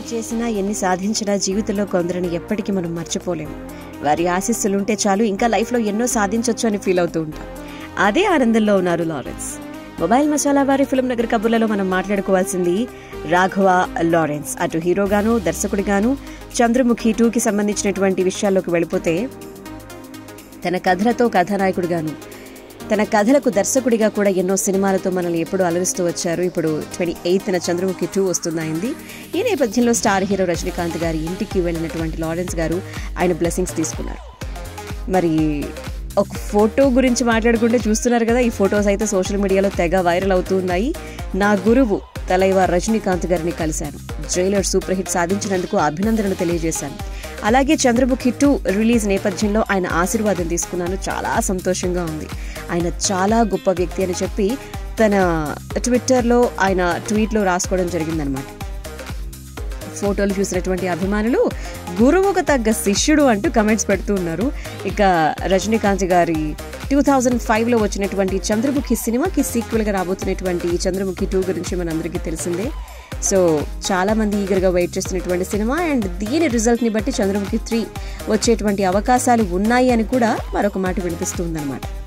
చేసినా ఎన్ని సాధించినా జీవితంలో కొందరిని ఎప్పటికీ మనం మర్చిపోలేము వారి ఆశీస్సులుంటే చాలు ఇంకా లైఫ్లో ఎన్నో సాధించొచ్చు అని ఫీల్ అవుతూ ఉంటాం అదే ఆనందంలో ఉన్నారు లారెన్స్ మొబైల్ మసాలా వారి ఫిల్మ్ నగర్ కబుర్లలో మనం మాట్లాడుకోవాల్సింది రాఘవ లారెన్స్ అటు హీరోగాను దర్శకుడిగాను చంద్రముఖి టూకి సంబంధించినటువంటి విషయాల్లోకి వెళ్ళిపోతే తన కథలతో కథానాయకుడిగాను తన కథలకు దర్శకుడిగా కూడా ఎన్నో సినిమాలతో మనల్ని ఎప్పుడూ అలరిస్తూ వచ్చారు ఇప్పుడు ట్వంటీ ఎయిత్న చంద్రముఖి టూ వస్తుందయింది ఈ నేపథ్యంలో స్టార్ హీరో రజనీకాంత్ గారి ఇంటికి వెళ్ళినటువంటి లారెన్స్ గారు ఆయన బ్లెస్సింగ్స్ తీసుకున్నారు మరి ఒక ఫోటో గురించి మాట్లాడుకుంటే చూస్తున్నారు కదా ఈ ఫొటోస్ అయితే సోషల్ మీడియాలో తెగ వైరల్ అవుతున్నాయి నా గురువు తలైవా రజనీకాంత్ గారిని కలిశాను జైలర్ సూపర్ హిట్ సాధించినందుకు అభినందనలు తెలియజేశాను అలాగే చంద్రముఖి టూ రిలీజ్ నేపథ్యంలో ఆయన ఆశీర్వాదం తీసుకున్నాను చాలా సంతోషంగా ఉంది ఆయన చాలా గొప్ప వ్యక్తి అని చెప్పి తన ట్విట్టర్లో ఆయన ట్వీట్లో రాసుకోవడం జరిగిందనమాట ఫోటోలు చూసినటువంటి అభిమానులు గురువుకు తగ్గ శిష్యుడు అంటూ కమెంట్స్ పెడుతూ ఉన్నారు ఇక రజనీకాంత్ గారి టూ థౌజండ్ ఫైవ్లో వచ్చినటువంటి చంద్రముఖి సినిమాకి సీక్వెల్గా రాబోతున్నటువంటి చంద్రముఖి టూ గురించి మనందరికీ తెలిసిందే సో చాలా మంది ఈగర్గా వెయిట్ చేస్తున్నటువంటి సినిమా అండ్ దీని రిజల్ట్ని బట్టి చంద్రముఖి త్రీ వచ్చేటువంటి అవకాశాలు ఉన్నాయి అని కూడా మరొక మాట వినిపిస్తుందన్నమాట